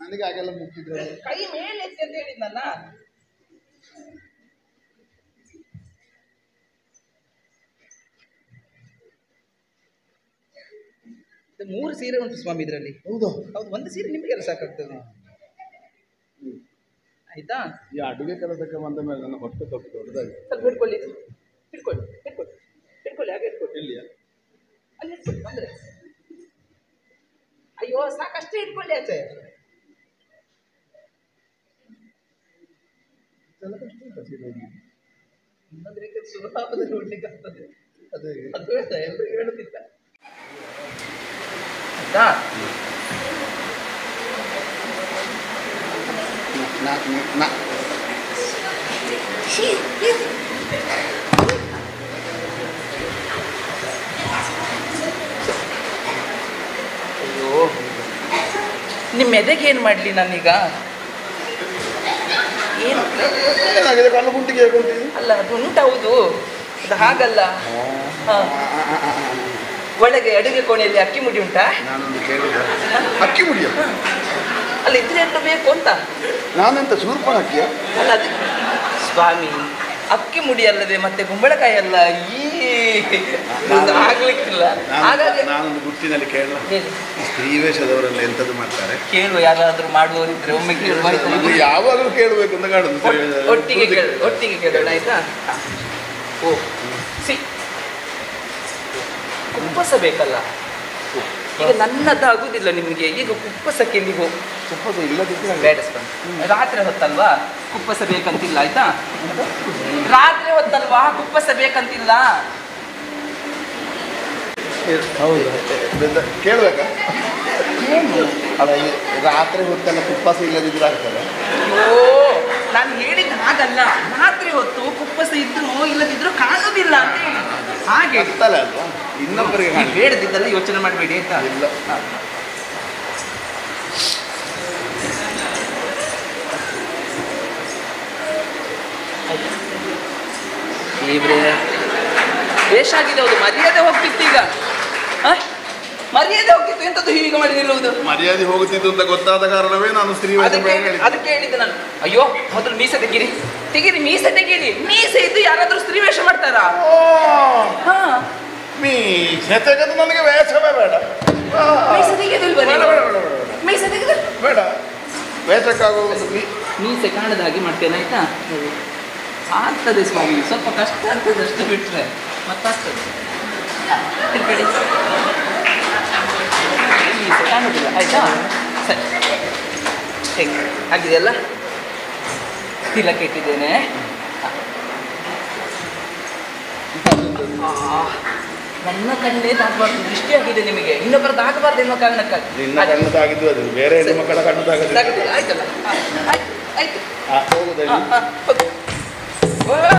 ನನಗೆ ಹಾಗೆಲ್ಲ ಮುಟ್ಟಿದ್ರೆ ಕೈ ಮೇಲೆ ಎತ್ತಿ ಅಂತ ಹೇಳಿದ್ನಲ್ಲ ಇದು ಮೂರು ಸೀರೆ ಉಂಟು ಸ್ವಾಮಿ ಇದರಲ್ಲಿ ಹೌದು ಹೌದು ಒಂದು ಸೀರೆ ನಿಮಗೆಲ್ಲ ಸಾಕಾಗ್ತದೆ ಆಯ್ತಾ ಈ ಅಡುಗೆ ಕೆಲಸಕ್ಕೆ ಬಂದ ಮೇಲೆ ನನ್ನ ಹೊಟ್ಟೆ ತಪ್ಪು ದೊಡ್ಡದಾಗಿ ಸ್ವಲ್ಪ ಹಿಡ್ಕೊಳ್ಳಿ ಹಿಡ್ಕೊಳ್ಳಿ ಹಿಡ್ಕೊಳ್ಳಿ ಹಿಡ್ಕೊಳ್ಳಿ ಹಾಗೆ ಹಿಡ್ಕೊಳ್ಳಿ ಇಲ್ಲಿಯಾ ಅಲ್ಲಿ ಹಿಡ್ಕೊಳ್ಳಿ ಬಂದ್ರೆ ಅಯ್ಯೋ ಸಾಕಷ್ಟೇ ಹಿಡ್ಕೊಳ್ಳಿ ಆಚೆ ಇದೆಲ್ಲ ಕಷ್ಟ ಉಂಟಾ ಸೀರೆ ಉಡ್ಲಿಕ್ಕೆ? ಇನ್ನೊಂದು ರೀತಿ ಸುಲಭದಲ್ಲಿ ಉಡ್ಲಿಕ್ಕೆ ಆಗ್ತದೆ ಅದೇ ಅದು ಹೇಳ್ತಾ ಎಲ್ರಿಗೂ ಹೇಳುತ್ತಿಲ್ಲ ಆಯ್ತಾ ನಾ- ನಾ- ನಾ- ಅಯ್ಯೋ ನಿಮ್ಮ ಎದೆಗೆ ಏನು ಮಾಡಲಿ ನಾನೀಗ ಏನು ಏನಾಗಿದೆ ಕಣ್ಣು ಗುಂಟಿಗೆ ಹೇಗೊಂಡಿದ್ದು ಅಲ್ಲ ಅದು ಉಂಟು ಹೌದು ಅದು ಹಾಗಲ್ಲ ಹಾ. ಒಳಗೆ ಅಡುಗೆ ಕೋಣೆಯಲ್ಲಿ ಅಕ್ಕಿ ಮುಡಿ ಉಂಟಾ ನಾನೊಂದು ಕೇಳಿದೆ ಅಕ್ಕಿ ಮುಡಿಯ ಅಲ್ಲ ಇದ್ರೆ ಎಂತ ಬೇಕು ಅಂತ ನಾನೆಂತ ಸೂರ್ಪಣ ಅಕ್ಕಿಯ ಅಲ್ಲ ಅದು ಸ್ವಾಮಿ ಅಕ್ಕಿ ಮುಡಿ ಅಲ್ಲದೆ ಮತ್ತೆ ಕುಂಬಳಕಾಯಿ ಅಲ್ಲ ಈ ಇದು ಆಗ್ಲಿಕ್ಕಿಲ್ಲ ಹಾಗಾಗಿ ನಾನೊಂದು ಗುಟ್ಟಿನಲ್ಲಿ ಕೇಳಲ್ಲ ಹೇಳಿ. ಸ್ತ್ರೀ ವೇಷದವರೆಲ್ಲ ಎಂಥದ್ದು ಮಾಡ್ತಾರೆ ಕೇಳುವ ಯಾರಾದ್ರೂ ಮಾಡುವವರಿದ್ರೆ ಒಮ್ಮೆ ಕೇಳುವ ಆಯ್ತಾ? ಇದು ಯಾವಾಗಲೂ ಕೇಳಬೇಕು ಅಂತ ಕಾಣುದು ಒಟ್- ಒಟ್ಟಿಗೆ ಕೇಳ ಒಟ್ಟಿಗೆ ಕೇಳೋಣ ಆಯ್ತಾ ಓ ಸಿ ಕುಪ್ಪಸ ಬೇಕಲ್ಲ ಈಗ ನನ್ನದಾಗುದಿಲ್ಲ ನಿಮಗೆ ಈಗ ಕುಪ್ಪಸಕ್ಕೆ ನೀವು ತುಪ್ಪದ ಇಲ್ಲದಿದ್ರೆ ಬೇಡ ಸ್ವಾಮಿ. ರಾತ್ರಿ ಹೊತ್ತಲ್ವಾ ಕುಪ್ಪಸ ಬೇಕಂತಿಲ್ಲ ಆಯ್ತಾ ರಾತ್ರಿ ಹೊತ್ತಲ್ವಾ ಕುಪ್ಪಸ ಬೇಕಂತಿಲ್ಲ ಹೌದು ಕೇಳ್ಬೇಕಾ ಅಲ್ಲ ಈ ರಾತ್ರಿ ಹೊತ್ತೆಲ್ಲ ತುಪ್ಪಸ ಇಲ್ಲದಿದ್ರೆ ಆಗ್ತದೆ ಅಯ್ಯೋ ನಾನು ಹೇಳಿದ ಹಾಗಲ್ಲ ರಾತ್ರಿ ಹೊತ್ತು ಕುಪ್ಪಸ ಇದ್ರು ಇಲ್ಲದಿದ್ರು ಕಾಣುದಿಲ್ಲ ಅಂತ ಹೇಳಿ ಹಾಗೆ ಆಗ್ತಲ್ಲ ಅಲ್ವಾ ಇನ್ನೊಬ್ಬರಿಗೆ ನೀವು ಬೇಡದಿದ್ದಲ್ಲ ಯೋಚನೆ ಮಾಡಬೇಡಿ ಆಯ್ತಾ ಇಲ್ಲ ದೇವ್ರೆ ವೇಷ ಆಗಿದೆ ಹೌದು ಮರ್ಯಾದೆ ಹೋಗ್ತಿತ್ತು ಈಗ ಆ? ಮರ್ಯಾದೆ ಹೋಗ್ತಿತ್ತು ಎಂತದ್ದು ಹೀಗೆ ಮಾಡಿ ನಿಲ್ಲುವುದು ಮರ್ಯಾದೆ ಹೋಗುತ್ತಿದ್ದು ಅಂತ ಗೊತ್ತಾದ ಕಾರಣವೇ ನಾನು ಸ್ತ್ರೀ ವೇಷ ಅದಕ್ಕೆ ಬೇಡ ಹೇಳಿದ್ದು. ಅದಕ್ಕೆ ಹೇಳಿದ್ದೆ ನಾನು ಅಯ್ಯೋ ಮೊದಲು ಮೀಸೆ ತೆಗೀರಿ ತೆಗೀರಿ ಮೀಸೆ ತೆಗೀರಿ ಮೀಸೆ ಇದ್ದು ಯಾರಾದ್ರೂ ಸ್ತ್ರೀ ವೇಷ ಮಾಡ್ತಾರಾ ಓ, ಹಾ ಮೀಸೆ ತೆಗೆದು ನನಗೆ ವೇಷವೇ ಬೇಡ ಆ, ಮೀಸೆ ತೆಗೆದಿಲ್ವಾ ಬೇಡ, ನೀವು? ಬೇಡ, ಬೇಡ, ಬೇಡ, ಮೀಸೆ ತೆಗೆದು ಬೇಡ ವೇಷಕ್ಕಾಗುವ ಒಂದು ಮೀ- ಮೀಸೆ ಕಾಣದ ಹಾಗೆ ಮಾಡ್ತೇನೆ ಆಯ್ತಾ ಆಗ್ತದೆ ಸ್ವಾಮಿ ಸ್ವಲ್ಪ ಕಷ್ಟ ಆಗ್ತದೆ ಅಷ್ಟು ಬಿಟ್ರೆ ಮತ್ತಾಗ್ತದೆ ಹಾ, ತಿರ್ಗಡಿ ಮೀಸೆ ಕಾಣುದಿಲ್ಲ ಆಯ್ತಾ ಸರಿ ಹೇಗೆ ಆಗಿದೆಯಲ್ಲ ತಿಲಕ ಇಟ್ಟಿದ್ದೇನೆ ಆ, ನನ್ನ ಕಣ್ಣೇ ತಾಗಬಾರ್ದು ದೃಷ್ಟಿ ಆಗಿದೆ ನಿಮಗೆ ಇನ್ನೊಬ್ಬರದ್ದು ಆಗಬಾರ್ದು ಎನ್ನುವ ಕಾರಣಕ್ಕಾಗಿ ನಿನ್ನ ಕಣ್ಣದಾಗಿದ್ದು ಅದು ಬೇರೆ ಹೆಣ್ಣು ಮಕ್ಕಳ ಕಣ್ಣದಾಗದು ತಾಗುದಿಲ್ಲ, ಆಯ್ತಲ್ಲ ಆ, ಆಯ್ತು ಆಯ್ತು ಹೋಗುದಲ್ಲಿ ಆ, ಆ, ಹೋಗು. ಓ,